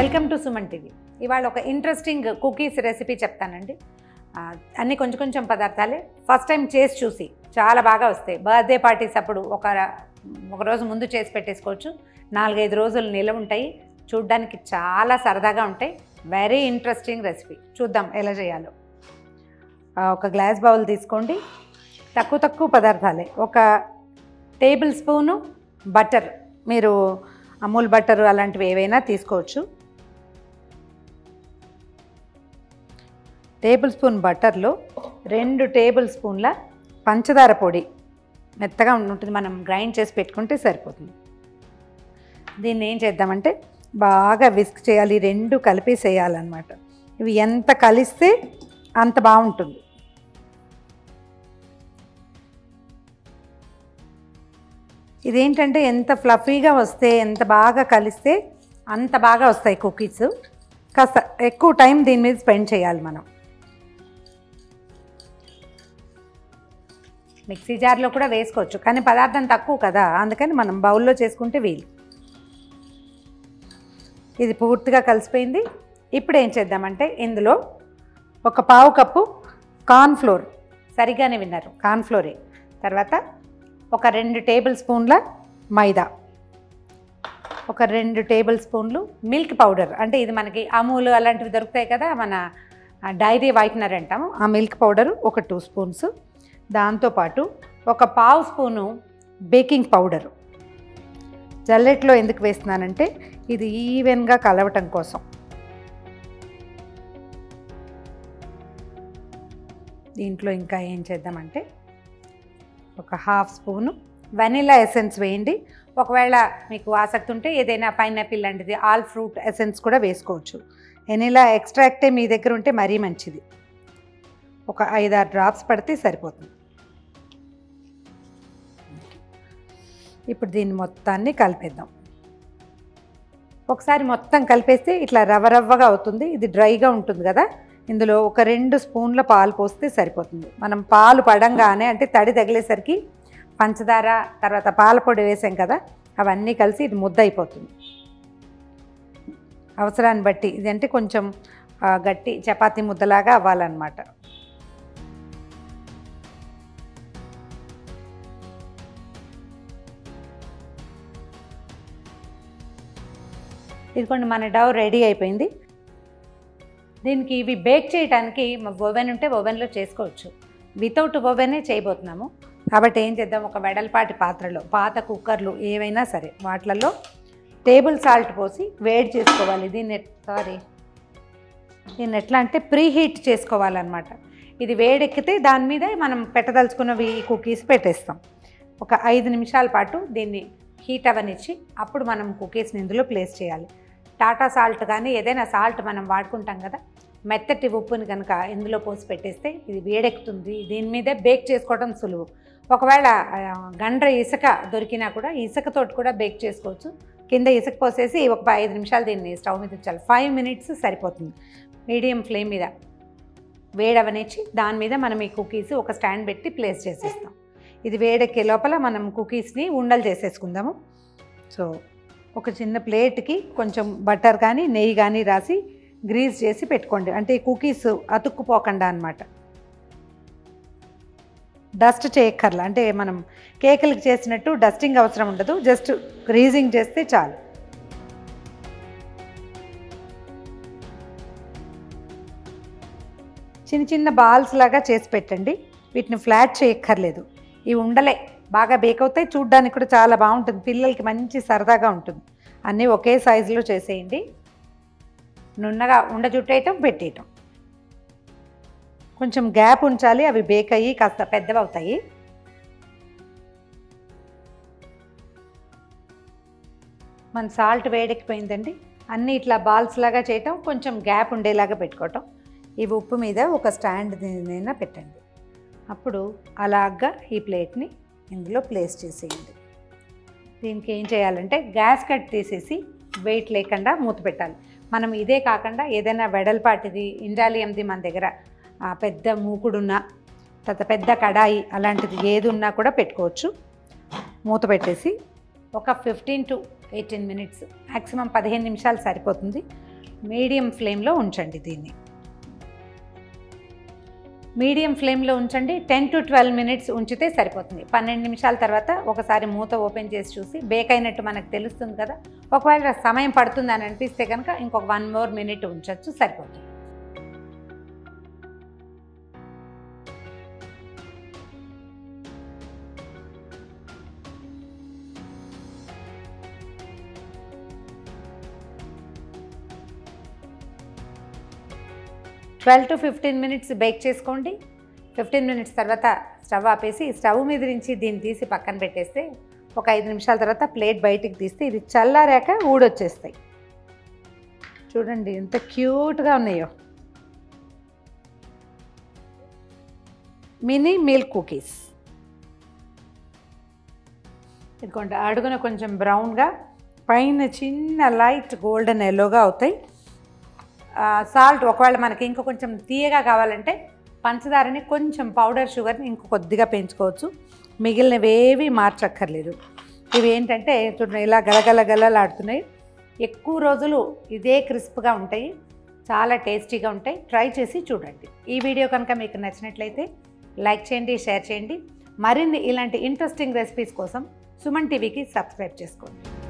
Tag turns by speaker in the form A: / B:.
A: welcome to Suman TV ఇవాళ ఒక interesting cookies recipe చెప్తానండి ఆ, అన్నీ కొంచెం కొంచెం పదార్థాలే ఫస్ట్ టైం చేసి చూసి చాలా బాగా వస్తాయి బర్త్డే పార్టీస్ అప్పుడు ఒక ఒక రోజు ముందు చేసి పెట్టేసుకోవచ్చు నాలుగైదు రోజులు నిలవ ఉంటాయి చూడ్డానికి చాలా సరదాగా ఉంటాయి వెరీ ఇంట్రెస్టింగ్ రెసిపీ చూద్దాం ఎలా చేయాలో ఆ, ఒక గ్లాస్ బౌల్ తీసుకోండి తక్కువ తక్కువ పదార్థాలే ఒక టేబుల్ స్పూను బటర్ మీరు అమూల్ బటర్ అలాంటివి ఏవైనా తీసుకోవచ్చు టేబుల్ స్పూన్ బటర్లో రెండు టేబుల్ స్పూన్ల పంచదార పొడి మెత్తగా ఉంటుంది మనం గ్రైండ్ చేసి పెట్టుకుంటే సరిపోతుంది దీన్ని ఏం చేద్దామంటే బాగా విస్క్ చేయాలి రెండు కలిపేసేయాలన్నమాట ఇవి ఎంత కలిస్తే అంత బాగుంటుంది ఇదేంటంటే ఎంత ఫ్లఫీగా వస్తే ఎంత బాగా కలిస్తే అంత బాగా వస్తాయి కుకీస్ కాస్త ఎక్కువ టైం దీని మీద స్పెండ్ చేయాలి మనం మిక్సీ జార్లో కూడా వేసుకోవచ్చు కానీ పదార్థం తక్కువ కదా అందుకని మనం బౌల్లో చేసుకుంటే వీలు ఇది పూర్తిగా కలిసిపోయింది ఇప్పుడు ఏం చేద్దామంటే ఇందులో ఒక పావు కప్పు కార్న్ ఫ్లోర్ సరిగానే విన్నారు కార్న్ ఫ్లోరే తర్వాత ఒక రెండు టేబుల్ స్పూన్ల మైదా ఒక రెండు టేబుల్ స్పూన్లు మిల్క్ పౌడర్ అంటే ఇది మనకి అమూల్ అలాంటివి దొరుకుతాయి కదా మన డైరీ వైట్నర్ అంటాము ఆ మిల్క్ పౌడరు ఒక టూ స్పూన్స్ దాంతోపాటు ఒక పావు స్పూను బేకింగ్ పౌడరు జల్లెట్లో ఎందుకు వేస్తున్నానంటే ఇది ఈవెన్గా కలవటం కోసం దీంట్లో ఇంకా ఏం చేద్దామంటే ఒక హాఫ్ స్పూను వెనిలా ఎసెన్స్ వేయండి ఒకవేళ మీకు ఆసక్తి ఉంటే ఏదైనా పైనాపిల్ లాంటిది ఆల్ ఫ్రూట్ ఎసెన్స్ కూడా వేసుకోవచ్చు వెనిలా ఎక్స్ట్రాక్టే మీ దగ్గర ఉంటే మరీ మంచిది ఒక ఐదారు డ్రాప్స్ పడితే సరిపోతుంది ఇప్పుడు దీన్ని మొత్తాన్ని కలిపేద్దాం ఒకసారి మొత్తం కలిపేస్తే ఇట్లా రవ్వ రవ్వగా అవుతుంది ఇది డ్రైగా ఉంటుంది కదా ఇందులో ఒక రెండు స్పూన్ల పాలు పోస్తే సరిపోతుంది మనం పాలు పడంగానే అంటే తడి తగిలేసరికి పంచదార తర్వాత పాల పొడి వేసాం కదా అవన్నీ కలిసి ఇది ముద్ద అయిపోతుంది అవసరాన్ని బట్టి ఇది అంటే కొంచెం ఆ, గట్టి చపాతీ ముద్దలాగా అవ్వాలన్నమాట ఇదిగోండి మన డవ్ రెడీ అయిపోయింది దీనికి ఇవి బేక్ చేయడానికి ఓవెన్ ఉంటే ఓవెన్లో చేసుకోవచ్చు వితౌట్ ఓవెనే చేయబోతున్నాము కాబట్టి ఏం చేద్దాం ఒక వెడల్పాటి పాత్రలో పాత కుక్కర్లు ఏవైనా సరే వాటిలలో టేబుల్ సాల్ట్ పోసి వేడి చేసుకోవాలి దీన్ని సారీ దీన్ని ఎట్లా అంటే ప్రీ హీట్ చేసుకోవాలన్నమాట ఇది వేడెక్కితే దాని మీదే మనం పెట్టదలుచుకున్నవి ఈ కుకీస్ పెట్టేస్తాం ఒక ఐదు నిమిషాల పాటు దీన్ని హీట్ అవనిచ్చి అప్పుడు మనం కుకీస్ని ఇందులో ప్లేస్ చేయాలి టాటా సాల్ట్ కానీ ఏదైనా సాల్ట్ మనం వాడుకుంటాం కదా మెత్తటి ఉప్పుని కనుక ఇందులో పోసి పెట్టేస్తే ఇది వేడెక్కుతుంది దీని మీదే బేక్ చేసుకోవడం సులువు ఒకవేళ ఆ, గండ్ర ఇసుక దొరికినా కూడా ఇసుకతోటి కూడా బేక్ చేసుకోవచ్చు కింద ఇసుక పోసేసి ఒక ఐదు నిమిషాలు దీన్ని స్టవ్ మీద ఉంచాలి ఫైవ్ మినిట్స్ సరిపోతుంది మీడియం ఫ్లేమ్ మీద వేడవనిచ్చి దాని మీద మనం ఈ కుకీస్ ఒక స్టాండ్ పెట్టి ప్లేస్ చేసేస్తాం ఇది వేడెక్కే లోపల మనం కుకీస్ని ఉండలు చేసేసుకుందాము సో ఒక చిన్న ప్లేట్కి కొంచెం బటర్ కానీ నెయ్యి కానీ రాసి గ్రీస్ చేసి పెట్టుకోండి అంటే ఈ కుకీస్ అతుక్కుపోకుండా అనమాట డస్ట్ చేయక్కర్లా అంటే మనం కేకులకు చేసినట్టు డస్టింగ్ అవసరం ఉండదు జస్ట్ గ్రీజింగ్ చేస్తే చాలు చిన్న చిన్న బాల్స్ లాగా చేసి పెట్టండి వీటిని ఫ్లాట్ చేయక్కర్లేదు ఇవి ఉండలే బాగా బేక్ అవుతాయి చూడ్డానికి కూడా చాలా బాగుంటుంది పిల్లలకి మంచి సరదాగా ఉంటుంది అన్నీ ఒకే సైజులో చేసేయండి నున్నగా ఉండ చుట్టేయటం పెట్టేయటం కొంచెం గ్యాప్ ఉంచాలి అవి బేక్ అయ్యి కాస్త పెద్దవి అవుతాయి మన సాల్ట్ వేడెక్కిపోయిందండి అన్నీ ఇట్లా బాల్స్ లాగా చేయటం కొంచెం గ్యాప్ ఉండేలాగా పెట్టుకోవటం ఇవి ఉప్పు మీద ఒక స్టాండ్ దీనైనా పెట్టండి అప్పుడు అలాగా ఈ ప్లేట్ని ఇందులో ప్లేస్ చేసేయండి దీనికి ఏం చేయాలంటే గ్యాస్ కట్ తీసేసి వెయిట్ లేకుండా మూత పెట్టాలి మనం ఇదే కాకుండా ఏదైనా వెడల్పాటిది ఇండాలియంది మన దగ్గర ఆ, పెద్ద మూకుడున్న తర్వాత పెద్ద కడాయి అలాంటిది ఏది ఉన్నా కూడా పెట్టుకోవచ్చు మూత పెట్టేసి ఒక fifteen to eighteen minutes maximum పదిహేను నిమిషాలు సరిపోతుంది మీడియం ఫ్లేమ్లో ఉంచండి దీన్ని మీడియం ఫ్లేమ్లో ఉంచండి టెన్ టు ట్వెల్వ్ మినిట్స్ ఉంచితే సరిపోతుంది పన్నెండు నిమిషాల తర్వాత ఒకసారి మూత ఓపెన్ చేసి చూసి బేక్ అయినట్టు మనకు తెలుస్తుంది కదా ఒకవేళ సమయం పడుతుంది అని అనిపిస్తే కనుక ఇంకొక వన్ మోర్ మినిట్ ఉంచవచ్చు సరిపోతుంది twelve to fifteen minutes bake చేసుకోండి ఫిఫ్టీన్ మినిట్స్ తర్వాత స్టవ్ ఆపేసి స్టవ్ మీద నుంచి దీన్ని తీసి పక్కన పెట్టేస్తే ఒక ఐదు నిమిషాల తర్వాత ప్లేట్ బయటికి తీస్తే ఇది చల్లారాక ఊడొచ్చేస్తాయి చూడండి ఎంత క్యూట్గా ఉన్నాయో మినీ మిల్క్ కుకీస్ ఇదిగోండి అడుగున కొంచెం బ్రౌన్గా పైన చిన్న లైట్ గోల్డెన్ ఎల్లోగా అవుతాయి సాల్ట్ ఒకవేళ మనకి ఇంకో కొంచెం తీయగా కావాలంటే పంచదారని కొంచెం పౌడర్ షుగర్ని ఇంకో కొద్దిగా పెంచుకోవచ్చు మిగిలినవేవి మార్చక్కర్లేదు ఇవి ఏంటంటే చూడండి ఇలా గలగల గలలాడుతున్నాయి ఎక్కువ రోజులు ఇదే క్రిస్ప్గా ఉంటాయి చాలా టేస్టీగా ఉంటాయి ట్రై చేసి చూడండి ఈ వీడియో కనుక మీకు నచ్చినట్లయితే లైక్ చేయండి షేర్ చేయండి మరిన్ని ఇలాంటి ఇంట్రెస్టింగ్ రెసిపీస్ కోసం సుమన్ టీవీకి సబ్స్క్రైబ్ చేసుకోండి